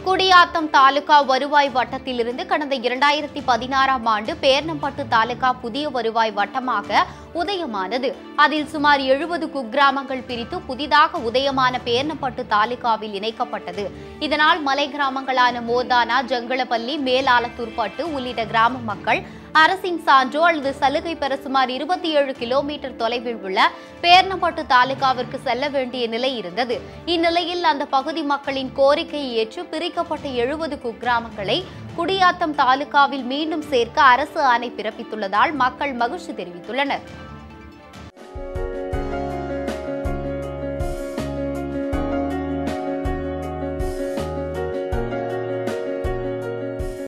குடியாத்தம் தாலுகா வருவாய் வட்டத்திலிருந்து கடந்த இரண்டாயிரத்தி பதினாறாம் ஆண்டு பேர்ணம்பட்டு தாலுகா புதிய வருவாய் வட்டமாக உதயமானது அதில் சுமார் எழுபது குக்கிராமங்கள் பிரித்து புதிதாக உதயமான பேர்ணம்பட்டு தாலுகாவில் இணைக்கப்பட்டது இதனால் மலை கிராமங்களான மோதானா ஜங்களப்பள்ளி மேலாலத்தூர்பட்டு உள்ளிட்ட கிராம மக்கள் அரசின் சான்றோ அல்லது சலுகை பெற சுமார் இருபத்தி ஏழு கிலோமீட்டர் தொலைவில் உள்ள பேர்ணம்பட்டு தாலுகாவிற்கு செல்ல வேண்டிய நிலை இருந்தது இந்நிலையில் அந்த பகுதி மக்களின் கோரிக்கையை ஏற்று பிரிக்கப்பட்ட எழுபது குக்கிராமங்களை குடியாத்தம் தாலுகாவில் மீண்டும் சேர்க்க அரசு ஆணை பிறப்பித்துள்ளதால் மக்கள் மகிழ்ச்சி தெரிவித்துள்ளனர்